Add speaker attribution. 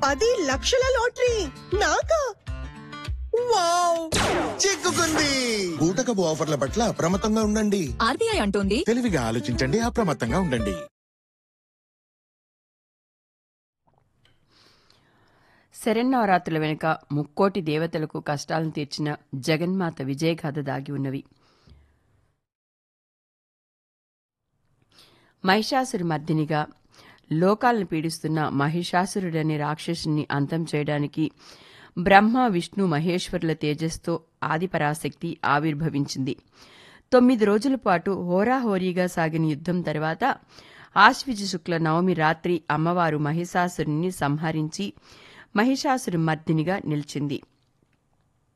Speaker 1: పది లక్షల లాటరీ నాకా వావ్
Speaker 2: చిక్కుకుంది బూటకపు ఆఫర్ల పట్ల అప్రమత్తంగా ఉండండి
Speaker 3: ఆర్బీఐ అంటోంది
Speaker 4: తెలివిగా ఆలోచించండి అప్రమత్తంగా ఉండండి
Speaker 5: శరన్నవరాత్రుల వెనుక ముక్కోటి దేవతలకు కష్టాలను తీర్చిన జగన్మాత విజయగాథ దాగి ఉన్నవి మహిషాసురి మర్దినిగా లోకాలను పీడిస్తున్న మహిషాసురుడనే రాక్షసుని అంతం చేయడానికి బ్రహ్మ విష్ణు మహేశ్వరుల తేజస్తో ఆదిపరాశక్తి ఆవిర్భవించింది తొమ్మిది రోజుల పాటు హోరాహోరీగా సాగిన యుద్ధం తర్వాత ఆశ్విజ శుక్ల నవమి రాత్రి అమ్మవారు మహిషాసురుని సంహరించి మహిషాసురు మర్దినిగా నిలిచింది